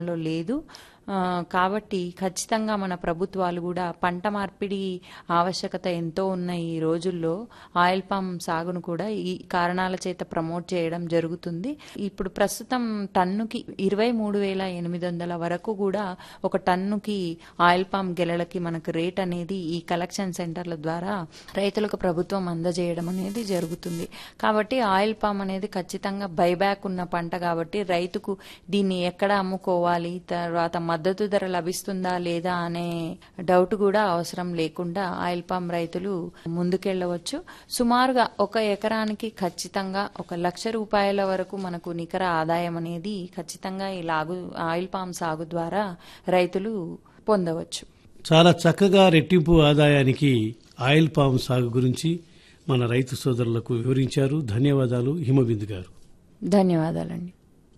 లో లేదు ఆ, కాబట్టి ఖచ్చితంగా మన ప్రభుత్వాలు కూడా పంట మార్పిడి ఆవశ్యకత ఎంతో ఉన్న ఈ రోజుల్లో ఆయిల్ పామ్ సాగును కూడా ఈ కారణాల చేత ప్రమోట్ చేయడం జరుగుతుంది ఇప్పుడు ప్రస్తుతం టన్నుకి ఇరవై మూడు వేల ఎనిమిది వందల వరకు కూడా ఒక టన్నుకి ఆయిల్ పామ్ గెలలకి మనకు రేట్ అనేది ఈ కలెక్షన్ సెంటర్ల ద్వారా రైతులకు ప్రభుత్వం అందజేయడం అనేది జరుగుతుంది కాబట్టి ఆయిల్ పామ్ అనేది ఖచ్చితంగా బైబ్యాక్ ఉన్న పంట కాబట్టి రైతుకు దీన్ని ఎక్కడ అమ్ముకోవాలి తర్వాత మద్దతు ధర లభిస్తుందా లేదా అనే డౌట్ కూడా అవసరం లేకుండా ఆయిల్ పామ్ రైతులు ముందుకెళ్లవచ్చు సుమారుగా ఒక ఎకరానికి ఖచ్చితంగా ఒక లక్ష రూపాయల వరకు మనకు నికర ఆదాయం అనేది ఖచ్చితంగా ఈ లాగు ఆయిల్ పామ్ సాగు ద్వారా రైతులు పొందవచ్చు చాలా చక్కగా రెట్టింపు ఆదాయానికి ఆయిల్ పామ్ సాగు గురించి మన రైతు సోదరులకు వివరించారు ధన్యవాదాలు హిమబిందు గారు ధన్యవాదాలండి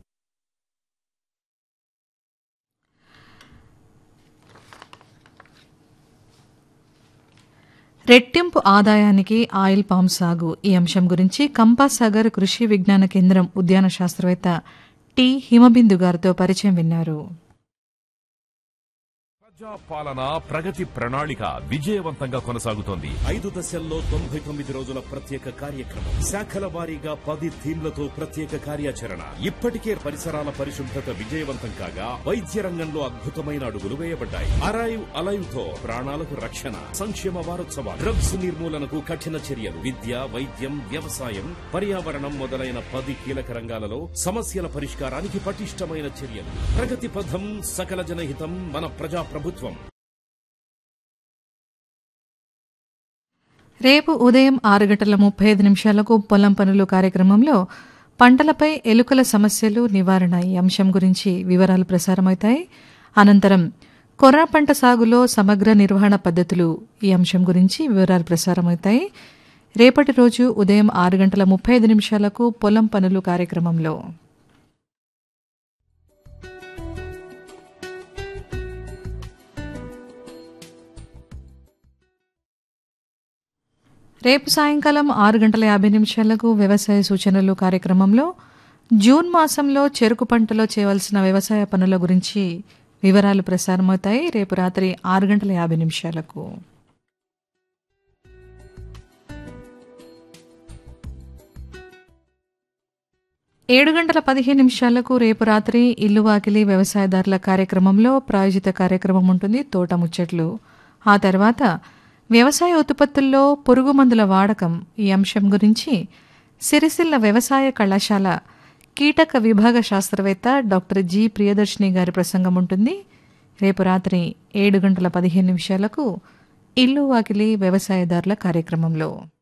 రెట్టింపు ఆదాయానికి ఆయిల్ పామ్ సాగు ఈ అంశం గురించి కంపాసాగర్ కృషి విజ్ఞాన కేంద్రం ఉద్యాన శాస్త్రవేత్త టి హిమబిందు గారితో పరిచయం విన్నారు ప్రజా పాలన ప్రగతి ప్రణాళిక విజయవంతంగా కొనసాగుతోంది ఐదు దశల్లో తొంభై తొమ్మిది రోజుల ప్రత్యేక కార్యక్రమం శాఖల వారీగా పది థీమ్లతో ప్రత్యేక కార్యాచరణ ఇప్పటికే పరిసరాల పరిశుభ్రత విజయవంతం కాగా వైద్య రంగంలో అద్భుతమైన అడుగులు వేయబడ్డాయి అరైవ్ అలైవ్ తో ప్రాణాలకు రక్షణ సంక్షేమ వారోత్సవాలు డ్రగ్స్ నిర్మూలనకు కఠిన చర్యలు విద్య వైద్యం వ్యవసాయం పర్యావరణం మొదలైన పది కీలక రంగాలలో సమస్యల పరిష్కారానికి పటిష్టమైన చర్యలు ప్రగతి పథం సకల జనహితం మన ప్రజా ప్రభుత్వం రేపు ఉదయం ఆరు గంటల ముప్పై ఐదు నిమిషాలకు పొలం పనులు కార్యక్రమంలో పంటలపై ఎలుకల సమస్యలు నివారణ ఈ అంశం గురించి వివరాలు ప్రసారమవుతాయి అనంతరం కొర్ర పంట సాగులో సమగ్ర నిర్వహణ పద్ధతులు ఈ అంశం గురించి వివరాలు ప్రసారమవుతాయి రేపటి రోజు ఉదయం ఆరు గంటల ముప్పై ఐదు నిమిషాలకు పొలం పనులు కార్యక్రమంలో రేపు సాయంకాలం ఆరు గంటల యాభై నిమిషాలకు వ్యవసాయ సూచనలు కార్యక్రమంలో జూన్ మాసంలో చెరుకు పంటలో చేయవలసిన వ్యవసాయ పనుల గురించి వివరాలు ప్రసారమవుతాయి రేపు రాత్రి ఆరు గంటల యాభై నిమిషాలకు ఏడు గంటల పదిహేను నిమిషాలకు రేపు రాత్రి ఇల్లు వాకిలి వ్యవసాయదారుల కార్యక్రమంలో ప్రాయోజిత కార్యక్రమం ఉంటుంది తోట ముచ్చట్లు ఆ తర్వాత వ్యవసాయ ఉత్పత్తుల్లో పురుగు మందుల వాడకం ఈ అంశం గురించి సిరిసిల్ల వ్యవసాయ కళాశాల కీటక విభాగ శాస్త్రవేత్త డాక్టర్ జి ప్రియదర్శిని గారి ప్రసంగం ఉంటుంది రేపు రాత్రి ఏడు గంటల పదిహేను నిమిషాలకు ఇల్లు వాకిలి వ్యవసాయదారుల కార్యక్రమంలో